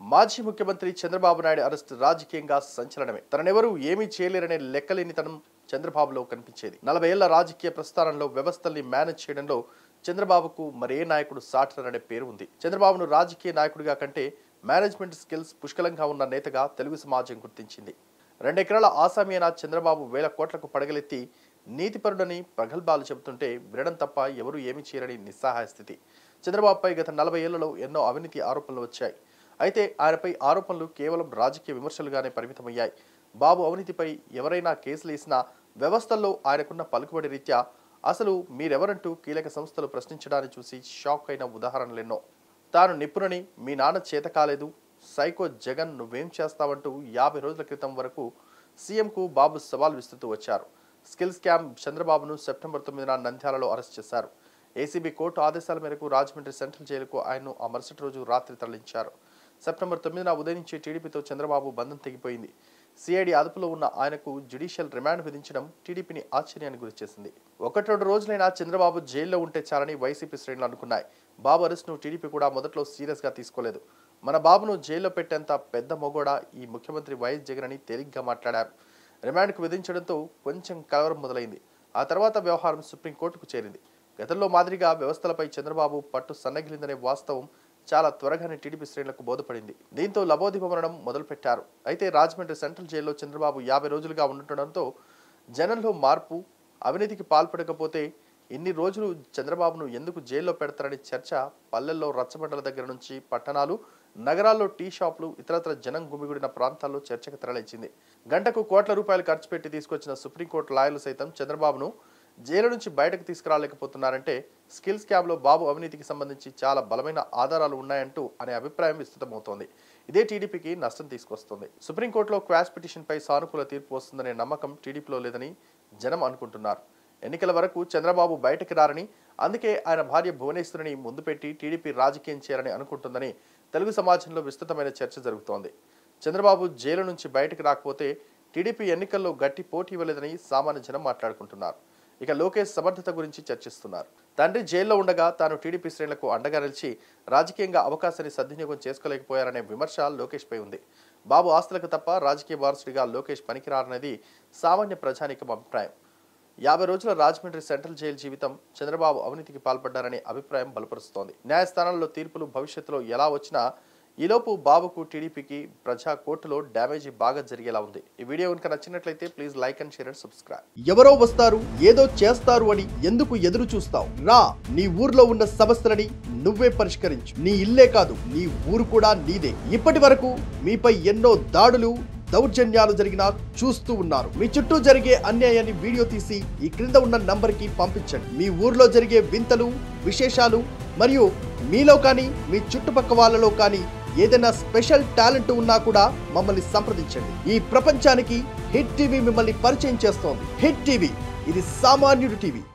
మాజీ ముఖ్యమంత్రి చంద్రబాబు నాయుడు అరెస్ట్ రాజకీయంగా సంచలనమే తననెవరూ ఏమీ చేయలేరనే లెక్కలేనితనం చంద్రబాబులో కనిపించేది నలభై ఏళ్ల రాజకీయ ప్రస్థానంలో వ్యవస్థల్ని మేనేజ్ చేయడంలో చంద్రబాబుకు మరే నాయకుడు సాటరనే పేరు ఉంది చంద్రబాబును రాజకీయ నాయకుడిగా కంటే మేనేజ్మెంట్ స్కిల్స్ పుష్కలంగా ఉన్న నేతగా తెలుగు సమాజం గుర్తించింది రెండెకరాల ఆసామీన చంద్రబాబు వేల కోట్లకు పడగలెత్తి నీతిపరుడని ప్రగల్భాలు చెబుతుంటే వినడం తప్ప ఎవరూ ఏమీ చేయరని నిస్సహాయ స్థితి చంద్రబాబుపై గత నలభై ఏళ్లలో ఎన్నో అవినీతి ఆరోపణలు వచ్చాయి అయితే ఆయనపై ఆరోపణలు కేవలం రాజకీయ విమర్శలుగానే పరిమితమయ్యాయి బాబు అవినీతిపై ఎవరైనా కేసులు వేసినా వ్యవస్థల్లో ఆయనకున్న పలుకుబడి రీత్యా అసలు మీరెవరంటూ కీలక సంస్థలు ప్రశ్నించడాన్ని చూసి షాక్ అయిన ఉదాహరణలెన్నో తాను నిపుణుని మీ నాన్న చేత కాలేదు సైకో జగన్ నువ్వేం చేస్తావంటూ యాభై రోజుల క్రితం వరకు సీఎంకు బాబు సవాల్ విస్తుతూ వచ్చారు స్కిల్ స్కామ్ చంద్రబాబును సెప్టెంబర్ తొమ్మిదిన నంద్యాలలో అరెస్ట్ చేశారు ఏసీబీ కోర్టు ఆదేశాల మేరకు రాజమండ్రి సెంట్రల్ జైలుకు ఆయన్ను ఆ మరుసటి రోజు రాత్రి తరలించారు సెప్టెంబర్ తొమ్మిదిన ఉదయం నుంచి టీడీపీతో చంద్రబాబు బంధం తెగిపోయింది సిఐడి అదుపులో ఉన్న ఆయనకు జ్యుడిషియల్ రిమాండ్ విధించడం టీడీపీని ఆశ్చర్యానికి గురిచేసింది ఒకటి రెండు రోజులైనా చంద్రబాబు జైల్లో ఉంటే చాలని వైసీపీ శ్రేణులు అనుకున్నాయి బాబు అరెస్ట్ను టీడీపీ కూడా మొదట్లో సీరియస్గా తీసుకోలేదు మన బాబును జైల్లో పెట్టేంత పెద్ద మొగోడ ఈ ముఖ్యమంత్రి వైఎస్ జగన్ అని తేలిగ్గా మాట్లాడారు రిమాండ్కు విధించడంతో కొంచెం కలవరం మొదలైంది ఆ తర్వాత వ్యవహారం సుప్రీంకోర్టుకు చేరింది గతంలో మాదిరిగా వ్యవస్థలపై చంద్రబాబు పట్టు సన్నగిలిందనే వాస్తవం చాలా త్వరగానే టీడీపీ శ్రేణులకు బోధపడింది దీంతో లబోదిబమరణం మొదలుపెట్టారు అయితే రాజమండ్రి సెంట్రల్ జైల్లో చంద్రబాబు యాభై రోజులుగా ఉండటంతో జనంలో మార్పు అవినీతికి పాల్పడకపోతే ఇన్ని రోజులు చంద్రబాబును ఎందుకు జైల్లో పెడతారని చర్చ పల్లెల్లో రచ్చబండల దగ్గర నుంచి పట్టణాలు నగరాల్లో టీ షాపులు ఇతరత్ర జనం గుమిగూడిన ప్రాంతాల్లో చర్చకు తరలించింది గంటకు కోట్ల రూపాయలు ఖర్చు పెట్టి తీసుకొచ్చిన సుప్రీంకోర్టు లాయర్లు సైతం చంద్రబాబును జైలు నుంచి బయటకు తీసుకురాలేకపోతున్నారంటే స్కిల్ స్కామ్లో బాబు అవినీతికి సంబంధించి చాలా బలమైన ఆధారాలు ఉన్నాయంటూ అనే అభిప్రాయం విస్తృతమవుతోంది ఇదే టీడీపీకి నష్టం తీసుకొస్తుంది సుప్రీంకోర్టులో క్వాష్ పిటిషన్పై సానుకూల తీర్పు వస్తుందనే నమ్మకం టీడీపీలో లేదని జనం అనుకుంటున్నారు ఎన్నికల వరకు చంద్రబాబు బయటకు రారని అందుకే ఆయన భార్య భువనేశ్వరిని ముందు పెట్టి టీడీపీ రాజకీయం చేయాలని అనుకుంటుందని తెలుగు సమాజంలో విస్తృతమైన చర్చ జరుగుతోంది చంద్రబాబు జైలు నుంచి బయటకు రాకపోతే టీడీపీ ఎన్నికల్లో గట్టి పోటీ ఇవ్వలేదని సామాన్య జనం మాట్లాడుకుంటున్నారు ఇక లోకేష్ సమర్థత గురించి చర్చిస్తున్నారు తండ్రి జైల్లో ఉండగా తాను టీడీపీ శ్రేణులకు అండగా నిలిచి రాజకీయంగా అవకాశాన్ని సద్వినియోగం చేసుకోలేకపోయారనే విమర్శ లోకేష్ పై ఉంది బాబు ఆస్తులకు తప్ప రాజకీయ వారసుడిగా లోకేష్ పనికిరారనేది సామాన్య ప్రజానికం అభిప్రాయం యాభై రోజుల రాజమండ్రి సెంట్రల్ జైలు జీవితం చంద్రబాబు అవినీతికి పాల్పడ్డారనే అభిప్రాయం బలపరుస్తోంది న్యాయస్థానాల్లో తీర్పులు భవిష్యత్తులో ఎలా వచ్చినా ఈలోపు బాబుకు టీడీపీకి ప్రజా కోర్టులో డ్యామేజీ బాగా జరిగేలా ఉంది ఈ వీడియో కనుక నచ్చినట్లయితే please like and share and subscribe ఎవరో వస్తారు ఏదో చేస్తారు అని ఎందుకు ఎదురు చూస్తావు రా నీ ఊర్లో ఉన్న సమస్యలని నువ్వే పరిష్కరించు నీ ఇల్లే కాదు నీ ఊరు కూడా నీదే ఇప్పటి వరకు మీపై ఎన్నో దాడులు దౌర్జన్యాలు జరిగినా చూస్తూ ఉన్నారు మీ చుట్టూ జరిగే అన్యాయాన్ని వీడియో తీసి ఈ క్రింద ఉన్న నంబర్కి పంపించండి మీ ఊర్లో జరిగే వింతలు విశేషాలు మరియు మీలో కానీ మీ చుట్టుపక్క వాళ్ళలో కానీ ఏదైనా స్పెషల్ టాలెంట్ ఉన్నా కూడా మమ్మల్ని సంప్రదించండి ఈ ప్రపంచానికి హిట్ టీవీ మిమ్మల్ని పరిచయం చేస్తోంది హిట్ టీవీ ఇది సామాన్యుడి టీవీ